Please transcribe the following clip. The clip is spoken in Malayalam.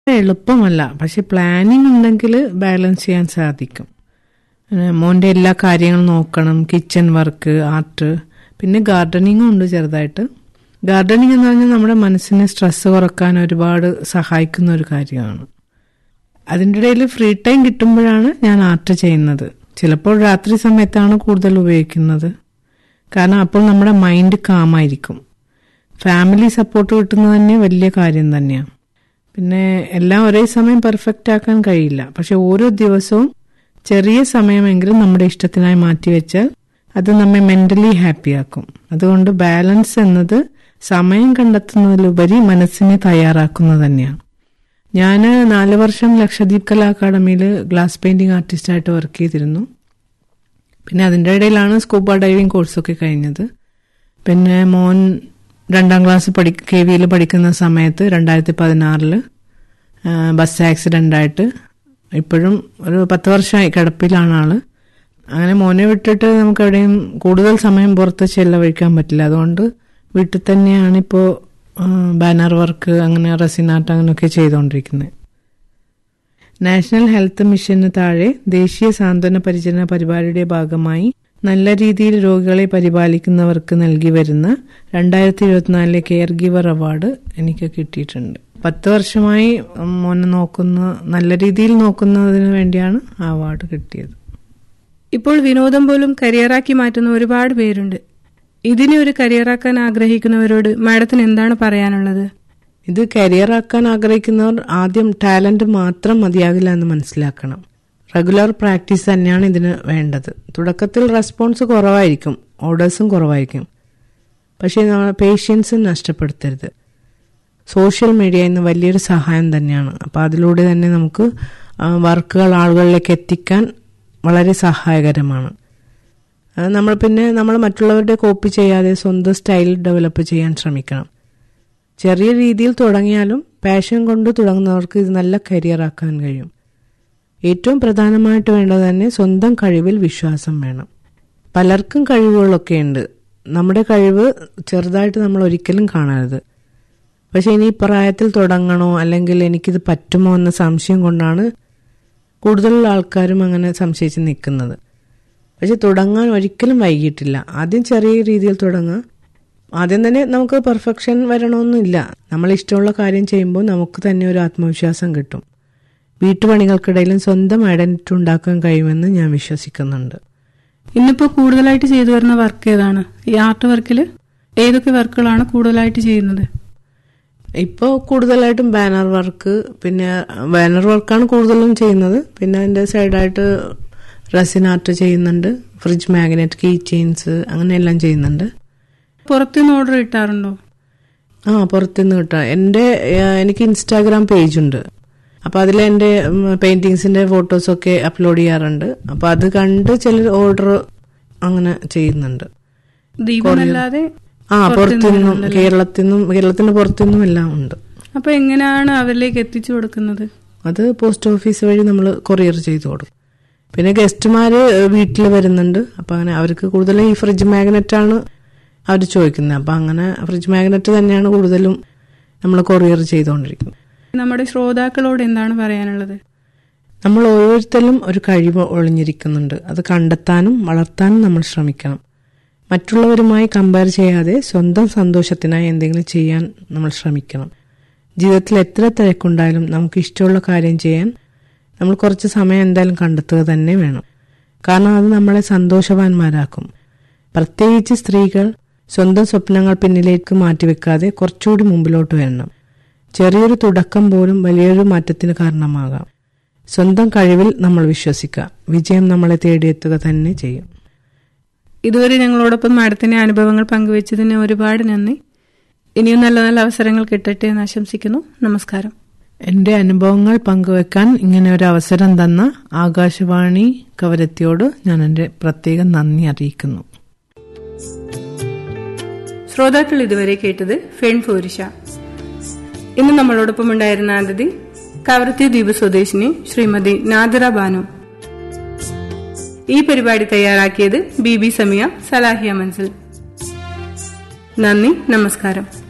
എളുപ്പമല്ല പക്ഷെ പ്ലാനിങ് ഉണ്ടെങ്കിൽ ബാലൻസ് ചെയ്യാൻ സാധിക്കും ഏഹ് മോന്റെ എല്ലാ കാര്യങ്ങളും നോക്കണം കിച്ചൺ വർക്ക് ആർട്ട് പിന്നെ ഗാർഡനിങ്ങും ഉണ്ട് ചെറുതായിട്ട് ഗാർഡനിങ് എന്ന് പറഞ്ഞാൽ നമ്മുടെ മനസ്സിന് സ്ട്രെസ് കുറക്കാൻ ഒരുപാട് സഹായിക്കുന്ന ഒരു കാര്യമാണ് അതിൻ്റെ ഇടയിൽ ഫ്രീ ടൈം കിട്ടുമ്പോഴാണ് ഞാൻ ആർട്ട് ചെയ്യുന്നത് ചിലപ്പോൾ രാത്രി സമയത്താണ് കൂടുതൽ ഉപയോഗിക്കുന്നത് കാരണം അപ്പോൾ നമ്മുടെ മൈൻഡ് കാമായിരിക്കും ഫാമിലി സപ്പോർട്ട് കിട്ടുന്നത് തന്നെ വലിയ കാര്യം തന്നെയാണ് പിന്നെ എല്ലാം ഒരേ സമയം പെർഫെക്റ്റ് ആക്കാൻ കഴിയില്ല പക്ഷെ ഓരോ ദിവസവും ചെറിയ സമയമെങ്കിലും നമ്മുടെ ഇഷ്ടത്തിനായി മാറ്റിവെച്ചാൽ അത് നമ്മെ മെന്റലി ഹാപ്പിയാക്കും അതുകൊണ്ട് ബാലൻസ് എന്നത് സമയം കണ്ടെത്തുന്നതിലുപരി മനസ്സിനെ തയ്യാറാക്കുന്നത് തന്നെയാണ് ഞാൻ നാല് വർഷം ലക്ഷദ്വീപ് കലാ അക്കാദമിയിൽ ഗ്ലാസ് പെയിന്റിംഗ് ആർട്ടിസ്റ്റായിട്ട് വർക്ക് ചെയ്തിരുന്നു പിന്നെ അതിൻ്റെ ഇടയിലാണ് സ്കൂബ ഡൈവിംഗ് കോഴ്സൊക്കെ കഴിഞ്ഞത് പിന്നെ മോൻ രണ്ടാം ക്ലാസ് പഠി കെ വിയിൽ പഠിക്കുന്ന സമയത്ത് രണ്ടായിരത്തി പതിനാറില് ബസ് ആക്സിഡൻ്റ് ആയിട്ട് ഇപ്പോഴും ഒരു പത്ത് വർഷമായി കിടപ്പിലാണ് ആള് അങ്ങനെ മോനെ വിട്ടിട്ട് നമുക്ക് എവിടെയും കൂടുതൽ സമയം പുറത്ത് ചെലവഴിക്കാൻ പറ്റില്ല അതുകൊണ്ട് വീട്ടിൽ തന്നെയാണ് ഇപ്പോൾ ബാനർ വർക്ക് അങ്ങനെ റസിനാട്ട് അങ്ങനെയൊക്കെ ചെയ്തുകൊണ്ടിരിക്കുന്നത് നാഷണൽ ഹെൽത്ത് മിഷന് താഴെ ദേശീയ സാന്ത്വന പരിചരണ പരിപാടിയുടെ ഭാഗമായി നല്ല രീതിയിൽ രോഗികളെ പരിപാലിക്കുന്നവർക്ക് നൽകി വരുന്ന രണ്ടായിരത്തി ഇരുപത്തിനാലിലെ കെയർ ഗിവർ അവാർഡ് എനിക്ക് കിട്ടിയിട്ടുണ്ട് പത്ത് വർഷമായി മോനെ നോക്കുന്ന നല്ല രീതിയിൽ നോക്കുന്നതിന് വേണ്ടിയാണ് ആ അവാർഡ് കിട്ടിയത് ഇപ്പോൾ വിനോദം പോലും കരിയറാക്കി മാറ്റുന്ന ഒരുപാട് പേരുണ്ട് ഇതിനെ ഒരു കരിയറാക്കാൻ ആഗ്രഹിക്കുന്നവരോട് മാഡത്തിന് എന്താണ് പറയാനുള്ളത് ഇത് കരിയറാക്കാൻ ആഗ്രഹിക്കുന്നവർ ആദ്യം ടാലന്റ് മാത്രം മതിയാകില്ല എന്ന് മനസ്സിലാക്കണം റെഗുലർ പ്രാക്ടീസ് തന്നെയാണ് ഇതിന് വേണ്ടത് തുടക്കത്തിൽ റെസ്പോൺസ് കുറവായിരിക്കും ഓർഡേഴ്സും കുറവായിരിക്കും പക്ഷേ നമ്മൾ പേഷ്യൻസ് നഷ്ടപ്പെടുത്തരുത് സോഷ്യൽ മീഡിയ ഇന്ന് വലിയൊരു സഹായം തന്നെയാണ് അപ്പോൾ അതിലൂടെ തന്നെ നമുക്ക് വർക്കുകൾ ആളുകളിലേക്ക് എത്തിക്കാൻ വളരെ സഹായകരമാണ് നമ്മൾ പിന്നെ നമ്മൾ മറ്റുള്ളവരുടെ കോപ്പി ചെയ്യാതെ സ്വന്തം സ്റ്റൈൽ ഡെവലപ്പ് ചെയ്യാൻ ശ്രമിക്കണം ചെറിയ രീതിയിൽ തുടങ്ങിയാലും പാഷൻ കൊണ്ട് തുടങ്ങുന്നവർക്ക് ഇത് നല്ല കരിയർ ആക്കാൻ കഴിയും ഏറ്റവും പ്രധാനമായിട്ട് വേണ്ടത് തന്നെ സ്വന്തം കഴിവിൽ വിശ്വാസം വേണം പലർക്കും കഴിവുകളൊക്കെ ഉണ്ട് നമ്മുടെ കഴിവ് ചെറുതായിട്ട് നമ്മൾ ഒരിക്കലും കാണരുത് പക്ഷെ ഇനി പ്രായത്തിൽ തുടങ്ങണോ അല്ലെങ്കിൽ എനിക്കിത് പറ്റുമോ എന്ന സംശയം കൊണ്ടാണ് കൂടുതൽ ആൾക്കാരും അങ്ങനെ സംശയിച്ച് നിൽക്കുന്നത് പക്ഷെ തുടങ്ങാൻ ഒരിക്കലും വൈകിട്ടില്ല ആദ്യം ചെറിയ രീതിയിൽ തുടങ്ങുക ആദ്യം തന്നെ നമുക്ക് പെർഫെക്ഷൻ വരണമെന്നില്ല നമ്മൾ ഇഷ്ടമുള്ള കാര്യം ചെയ്യുമ്പോൾ നമുക്ക് തന്നെ ഒരു ആത്മവിശ്വാസം കിട്ടും വീട്ടുപണികൾക്കിടയിലും സ്വന്തം ഐഡന്റിറ്റി ഉണ്ടാക്കാൻ കഴിയുമെന്ന് ഞാൻ വിശ്വസിക്കുന്നുണ്ട് ഇന്നിപ്പോ കൂടുതലായിട്ട് ചെയ്തു വരുന്ന വർക്ക് ഏതാണ് ഈ ആർട്ട് വർക്കിൽ ഏതൊക്കെ വർക്കുകളാണ് കൂടുതലായിട്ട് ചെയ്യുന്നത് ഇപ്പോൾ കൂടുതലായിട്ടും ബാനർ വർക്ക് പിന്നെ ബാനർ വർക്കാണ് കൂടുതലും ചെയ്യുന്നത് പിന്നെ അതിന്റെ സൈഡായിട്ട് റസിൻ ആർട്ട് ചെയ്യുന്നുണ്ട് ഫ്രിഡ്ജ് മാഗ്നറ്റ് കീ ചെയിൻസ് അങ്ങനെയെല്ലാം ചെയ്യുന്നുണ്ട് പുറത്തുനിന്ന് ഓർഡർ കിട്ടാറുണ്ടോ ആ പുറത്തുനിന്ന് കിട്ടാം എൻ്റെ എനിക്ക് ഇൻസ്റ്റാഗ്രാം പേജ് ഉണ്ട് അപ്പൊ അതിൽ എൻ്റെ പെയിന്റിങ്സിന്റെ ഫോട്ടോസൊക്കെ അപ്ലോഡ് ചെയ്യാറുണ്ട് അപ്പൊ അത് കണ്ട് ചിലർ ഓർഡർ അങ്ങനെ ചെയ്യുന്നുണ്ട് ദീപമല്ലാതെ ആ പുറത്തുനിന്നും കേരളത്തിൽ നിന്നും കേരളത്തിന് പുറത്തുനിന്നും എല്ലാം ഉണ്ട് അപ്പൊ എങ്ങനെയാണ് അവരിലേക്ക് എത്തിച്ചു കൊടുക്കുന്നത് അത് പോസ്റ്റ് ഓഫീസ് വഴി നമ്മൾ കൊറിയർ ചെയ്തു കൊടുക്കും പിന്നെ ഗസ്റ്റുമാര് വീട്ടിൽ വരുന്നുണ്ട് അപ്പൊ അങ്ങനെ അവർക്ക് കൂടുതലും ഈ ഫ്രിഡ്ജ് മാഗ്നറ്റ് ആണ് അവർ ചോദിക്കുന്നത് അപ്പൊ അങ്ങനെ ഫ്രിഡ്ജ് മാഗ്നറ്റ് തന്നെയാണ് കൂടുതലും നമ്മൾ കൊറിയർ ചെയ്തുകൊണ്ടിരിക്കുന്നത് നമ്മുടെ ശ്രോതാക്കളോട് എന്താണ് പറയാനുള്ളത് നമ്മൾ ഓരോരുത്തരും ഒരു കഴിവ് ഒളിഞ്ഞിരിക്കുന്നുണ്ട് അത് കണ്ടെത്താനും വളർത്താനും നമ്മൾ ശ്രമിക്കണം മറ്റുള്ളവരുമായി കമ്പയർ ചെയ്യാതെ സ്വന്തം സന്തോഷത്തിനായി എന്തെങ്കിലും ചെയ്യാൻ നമ്മൾ ശ്രമിക്കണം ജീവിതത്തിൽ എത്ര തിരക്കുണ്ടായാലും നമുക്ക് ഇഷ്ടമുള്ള കാര്യം ചെയ്യാൻ നമ്മൾ കുറച്ച് സമയം എന്തായാലും കണ്ടെത്തുക തന്നെ വേണം കാരണം അത് നമ്മളെ സന്തോഷവാന്മാരാക്കും പ്രത്യേകിച്ച് സ്ത്രീകൾ സ്വന്തം സ്വപ്നങ്ങൾ പിന്നിലേക്ക് മാറ്റിവെക്കാതെ കുറച്ചുകൂടി മുമ്പിലോട്ട് വരണം ചെറിയൊരു തുടക്കം പോലും വലിയൊരു മാറ്റത്തിന് കാരണമാകാം സ്വന്തം കഴിവിൽ നമ്മൾ വിശ്വസിക്കുക വിജയം നമ്മളെ തേടിയെത്തുക തന്നെ ചെയ്യും ഇതുവരെ ഞങ്ങളോടൊപ്പം മാഡത്തിന്റെ അനുഭവങ്ങൾ പങ്കുവച്ചതിന് ഒരുപാട് നന്ദി ഇനിയും നല്ല നല്ല അവസരങ്ങൾ കിട്ടട്ടെ എന്ന് ആശംസിക്കുന്നു നമസ്കാരം എന്റെ അനുഭവങ്ങൾ പങ്കുവെക്കാൻ ഇങ്ങനെ ഒരു അവസരം തന്ന ആകാശവാണി കവരത്തിയോട് ഞാൻ എന്റെ പ്രത്യേക നന്ദി അറിയിക്കുന്നു ശ്രോതാക്കൾ ഇതുവരെ കേട്ടത് ഫെൺ ഫോരിഷ ഇന്ന് നമ്മളോടൊപ്പം ഉണ്ടായിരുന്ന അതിഥി കവരത്തി ദ്വീപ് സ്വദേശിനി ശ്രീമതി നാദിറ ബാനു ഈ പരിപാടി തയ്യാറാക്കിയത് ബി ബി സമിയ സലാഹിയ മൻസിൽ നന്ദി നമസ്കാരം